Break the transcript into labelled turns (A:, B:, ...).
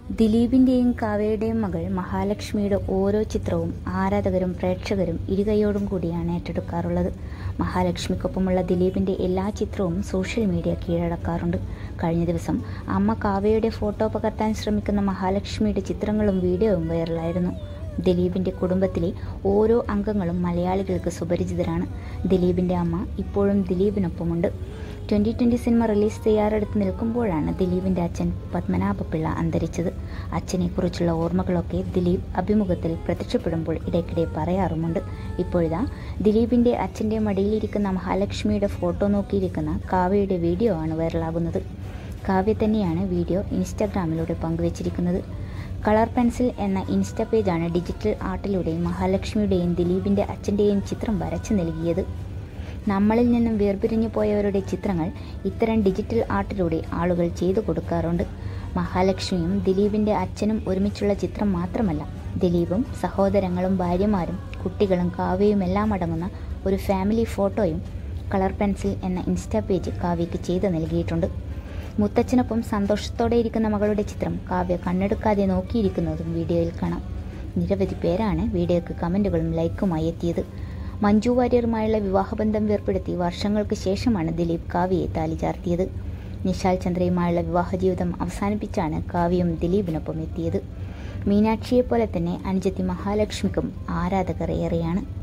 A: ദിലീപിന്റെയും കാവ്യയുടെയും മകൾ മഹാലക്ഷ്മിയുടെ ഓരോ ചിത്രവും ആരാധകരും പ്രേക്ഷകരും ഇരുകൈയോടും കൂടിയാണ് ഏറ്റെടുക്കാറുള്ളത് മഹാലക്ഷ്മിക്കൊപ്പമുള്ള ദിലീപിന്റെ എല്ലാ ചിത്രവും സോഷ്യൽ മീഡിയ കീഴടക്കാറുണ്ട് കഴിഞ്ഞ ദിവസം അമ്മ കാവ്യയുടെ ഫോട്ടോ പകർത്താൻ ശ്രമിക്കുന്ന മഹാലക്ഷ്മിയുടെ ചിത്രങ്ങളും വീഡിയോയും വൈറലായിരുന്നു ദിലീപിന്റെ കുടുംബത്തിലെ ഓരോ അംഗങ്ങളും മലയാളികൾക്ക് സുപരിചിതരാണ് ദിലീപിന്റെ അമ്മ ഇപ്പോഴും ദിലീപിനൊപ്പമുണ്ട് ട്വൻ്റി ട്വൻ്റി സിനിമ റിലീസ് തയ്യാറെടുത്ത് നിൽക്കുമ്പോഴാണ് ദിലീപിൻ്റെ അച്ഛൻ പത്മനാഭപിള്ള അന്തരിച്ചത് അച്ഛനെക്കുറിച്ചുള്ള ഓർമ്മകളൊക്കെ ദിലീപ് അഭിമുഖത്തിൽ പ്രത്യക്ഷപ്പെടുമ്പോൾ ഇടയ്ക്കിടെ പറയാറുമുണ്ട് ഇപ്പോഴിതാ ദിലീപിൻ്റെ അച്ഛൻ്റെ മടിയിലിരിക്കുന്ന മഹാലക്ഷ്മിയുടെ ഫോട്ടോ നോക്കിയിരിക്കുന്ന കാവ്യയുടെ വീഡിയോ ആണ് വൈറലാകുന്നത് കാവ്യ തന്നെയാണ് വീഡിയോ ഇൻസ്റ്റാഗ്രാമിലൂടെ പങ്കുവച്ചിരിക്കുന്നത് കളർ പെൻസിൽ എന്ന ഇൻസ്റ്റ പേജാണ് ഡിജിറ്റൽ ആർട്ടിലൂടെ മഹാലക്ഷ്മിയുടെയും ദിലീപിൻ്റെ അച്ഛൻ്റെയും ചിത്രം വരച്ചു നൽകിയത് നമ്മളിൽ നിന്നും വേർപിരിഞ്ഞു പോയവരുടെ ചിത്രങ്ങൾ ഇത്തരം ഡിജിറ്റൽ ആർട്ടിലൂടെ ആളുകൾ ചെയ്തു കൊടുക്കാറുണ്ട് മഹാലക്ഷ്മിയും ദിലീപിൻ്റെ അച്ഛനും ഒരുമിച്ചുള്ള ചിത്രം മാത്രമല്ല ദിലീപും സഹോദരങ്ങളും ഭാര്യമാരും കുട്ടികളും കാവ്യയുമെല്ലാം അടങ്ങുന്ന ഒരു ഫാമിലി ഫോട്ടോയും കളർ പെൻസിൽ എന്ന ഇൻസ്റ്റാ പേജ് കാവ്യയ്ക്ക് ചെയ്ത് നൽകിയിട്ടുണ്ട് മുത്തച്ഛനൊപ്പം സന്തോഷത്തോടെ ഇരിക്കുന്ന മകളുടെ ചിത്രം കാവ്യ കണ്ണെടുക്കാതെ നോക്കിയിരിക്കുന്നതും വീഡിയോയിൽ കാണാം നിരവധി പേരാണ് വീഡിയോയ്ക്ക് കമൻറ്റുകളും ലൈക്കുമായി എത്തിയത് മഞ്ജു വാര്യറുമായുള്ള വിവാഹബന്ധം വേർപ്പെടുത്തി വർഷങ്ങൾക്ക് ശേഷമാണ് ദിലീപ് കാവ്യയെ താലി ചാർത്തിയത് നിശാൽ ചന്ദ്രയുമായുള്ള വിവാഹ ജീവിതം അവസാനിപ്പിച്ചാണ് കാവ്യയും ദിലീപിനൊപ്പം എത്തിയത് മീനാക്ഷിയെപ്പോലെ തന്നെ അനുജത്തി മഹാലക്ഷ്മിക്കും ആരാധകർ ഏറെയാണ്